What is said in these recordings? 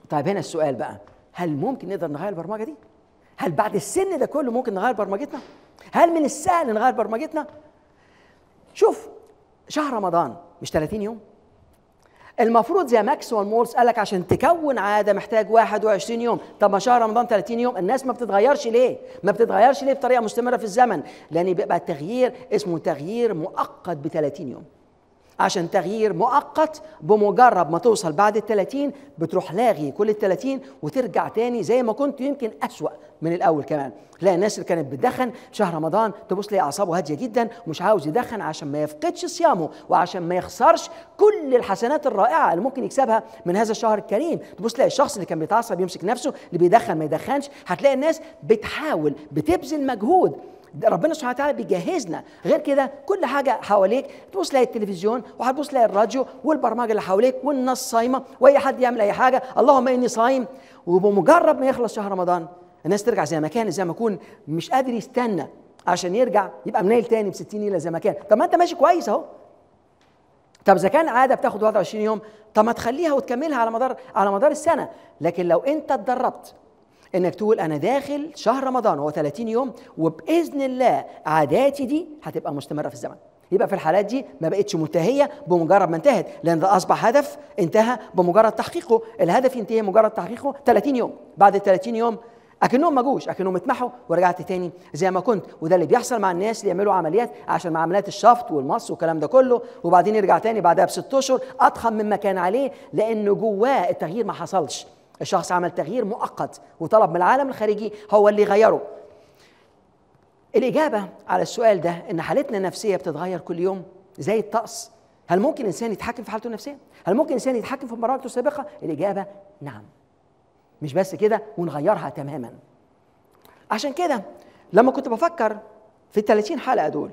طيب هنا السؤال بقى هل ممكن نقدر نغير البرمجه دي هل بعد السن ده كله ممكن نغير برمجتنا هل من السهل نغير برمجتنا شوف شهر رمضان مش 30 يوم المفروض زي ماكسويل مورس قال لك عشان تكون عاده محتاج 21 يوم طب ما شهر رمضان 30 يوم الناس ما بتتغيرش ليه ما بتتغيرش ليه بطريقه مستمره في الزمن لان بيبقى التغيير اسمه تغيير مؤقت ب 30 يوم عشان تغيير مؤقت بمجرد ما توصل بعد ال 30 بتروح لاغي كل ال 30 وترجع تاني زي ما كنت يمكن أسوأ من الأول كمان تلاقي الناس اللي كانت بتدخن في شهر رمضان تبص تلاقي أعصابه هادية جدا ومش عاوز يدخن عشان ما يفقدش صيامه وعشان ما يخسرش كل الحسنات الرائعة اللي ممكن يكسبها من هذا الشهر الكريم تبص تلاقي الشخص اللي كان بيتعصب يمسك نفسه اللي بيدخن ما يدخنش هتلاقي الناس بتحاول بتبذل مجهود ده ربنا سبحانه وتعالى بيجهزنا غير كده كل حاجه حواليك تبص تلاقي التلفزيون وهتبص تلاقي الراديو والبرمجه اللي حواليك والناس صايمه واي حد يعمل اي حاجه اللهم اني صايم وبمجرد ما يخلص شهر رمضان الناس ترجع زي ما كان زي ما يكون مش قادر يستنى عشان يرجع يبقى منيل تاني ب 60 نيله زي ما كان طب ما انت ماشي كويس اهو طب اذا كان عاده بتاخد 21 يوم طب ما تخليها وتكملها على مدار على مدار السنه لكن لو انت اتدربت انك تقول انا داخل شهر رمضان هو 30 يوم وباذن الله عاداتي دي هتبقى مستمره في الزمن يبقى في الحالات دي ما بقتش منتهيه بمجرد ما انتهت لان ده اصبح هدف انتهى بمجرد تحقيقه الهدف ينتهي مجرد تحقيقه 30 يوم بعد ال 30 يوم اكنهم ما جوش اكنهم اتمحوا ورجعت تاني زي ما كنت وده اللي بيحصل مع الناس اللي يعملوا عمليات عشان مع عمليات الشفط والمص والكلام ده كله وبعدين يرجع تاني بعدها بست اشهر اضخم مما كان عليه لانه جواه التغيير ما حصلش الشخص عمل تغيير مؤقت وطلب من العالم الخارجي هو اللي يغيره الإجابة على السؤال ده إن حالتنا النفسية بتتغير كل يوم زي الطقس هل ممكن إنسان يتحكم في حالته النفسية؟ هل ممكن إنسان يتحكم في برامجه السابقة؟ الإجابة نعم مش بس كده ونغيرها تماما عشان كده لما كنت بفكر في ال 30 حلقة دول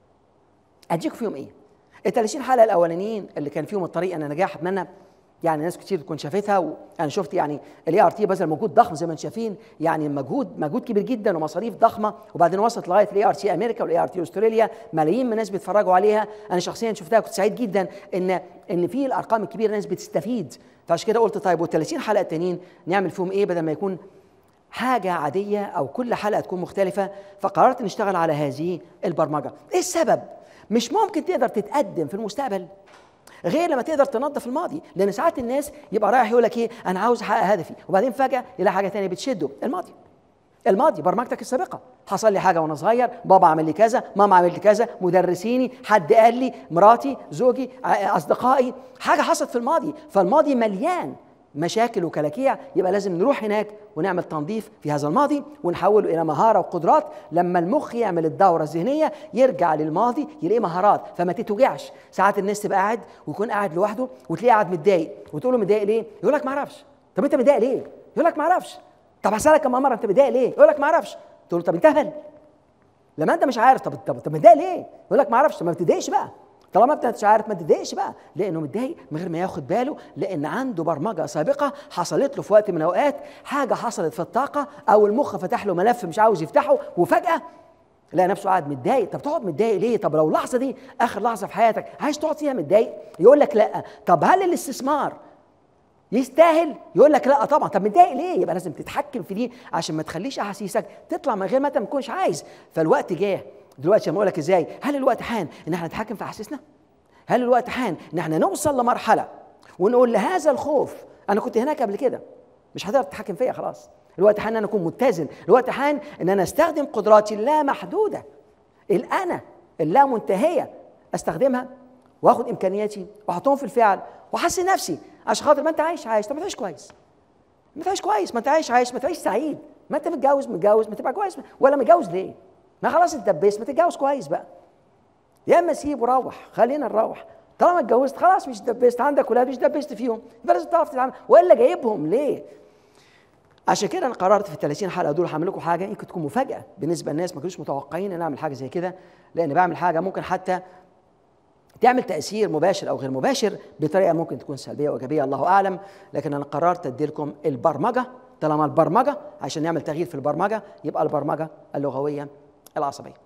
أديك فيهم إيه؟ ال 30 حلقة الأولانيين اللي كان فيهم الطريق أنا نجاح أتمنى يعني ناس كتير تكون شافتها وانا شفت يعني الاي ار تي بذل مجهود ضخم زي ما انتم شايفين يعني مجهود مجهود كبير جدا ومصاريف ضخمه وبعدين وصلت لغايه الاي ار تي امريكا والاي ار تي استراليا ملايين من الناس بيتفرجوا عليها انا شخصيا شفتها كنت سعيد جدا ان ان في الارقام الكبيره ناس بتستفيد فعشان كده قلت طيب وال 30 حلقه التانيين نعمل فيهم ايه بدل ما يكون حاجة عادية أو كل حلقة تكون مختلفة فقررت نشتغل على هذه البرمجة إيه السبب؟ مش ممكن تقدر تتقدم في المستقبل غير لما تقدر تنظف الماضي لان ساعات الناس يبقى رايح يقول لك ايه انا عاوز احقق هدفي وبعدين فجاه يلاقي حاجه ثانيه بتشده الماضي الماضي برمجتك السابقه حصل لي حاجه وانا صغير بابا عمل لي كذا ماما عمل لي كذا مدرسيني حد قال لي مراتي زوجي اصدقائي حاجه حصلت في الماضي فالماضي مليان مشاكل وكلاكيع يبقى لازم نروح هناك ونعمل تنظيف في هذا الماضي ونحوله الى مهاره وقدرات لما المخ يعمل الدوره الذهنيه يرجع للماضي يلاقي مهارات فما تتوجعش ساعات الناس تبقى قاعد ويكون قاعد لوحده وتلاقيه قاعد متضايق وتقول له متضايق ليه؟ يقول لك ما اعرفش طب انت متضايق ليه؟ يقول لك ما اعرفش طب هسالك كم مره انت متضايق ليه؟ يقول لك ما اعرفش تقول له طب انت هبل لما انت مش عارف طب طب, طب متضايق ليه؟ يقول لك ما اعرفش طب ما تتضايقش بقى طالما انت مش عارف ما تتضايقش بقى لانه متضايق من غير ما ياخد باله لان عنده برمجه سابقه حصلت له في وقت من الاوقات حاجه حصلت في الطاقه او المخ فتح له ملف مش عاوز يفتحه وفجاه لقى نفسه قاعد متضايق طب تقعد متضايق ليه طب لو اللحظه دي اخر لحظه في حياتك عايز تقعد فيها متضايق يقول لك لا طب هل الاستثمار يستاهل يقول لك لا طبعا طب متضايق ليه يبقى لازم تتحكم في دي عشان ما تخليش احاسيسك تطلع من غير ما انت ما تكونش عايز فالوقت جه دلوقتي لما اقول لك ازاي هل الوقت حان ان احنا نتحكم في احاسيسنا هل الوقت حان ان احنا نوصل لمرحله ونقول لهذا الخوف انا كنت هناك قبل كده مش هتقدر تتحكم فيا خلاص الوقت حان ان انا اكون متزن الوقت حان ان انا استخدم قدراتي اللامحدوده الانا اللا منتهيه استخدمها واخد امكانياتي واحطهم في الفعل واحسن نفسي عشان خاطر ما انت عايش عايش طب ما تعيش كويس ما تعيش كويس ما انت عايش عايش ما تعيش سعيد ما انت متجوز متجوز ما تبقى كويس ولا متجوز ليه ما خلاص اتدبست ما تتجوز كويس بقى يا اما سيب وروح خلينا نروح طالما اتجوزت خلاص مش دبست عندك ولاد مش دبست فيهم يبقى لازم تعرف تتعامل والا جايبهم ليه؟ عشان كده انا قررت في ال 30 حلقه دول هعمل لكم حاجه يمكن تكون مفاجاه بالنسبه للناس ما كانوش متوقعين ان اعمل حاجه زي كده لان بعمل حاجه ممكن حتى تعمل تاثير مباشر او غير مباشر بطريقه ممكن تكون سلبيه وايجابيه الله اعلم لكن انا قررت ادي لكم البرمجه طالما البرمجه عشان نعمل تغيير في البرمجه يبقى البرمجه اللغويه العصبيه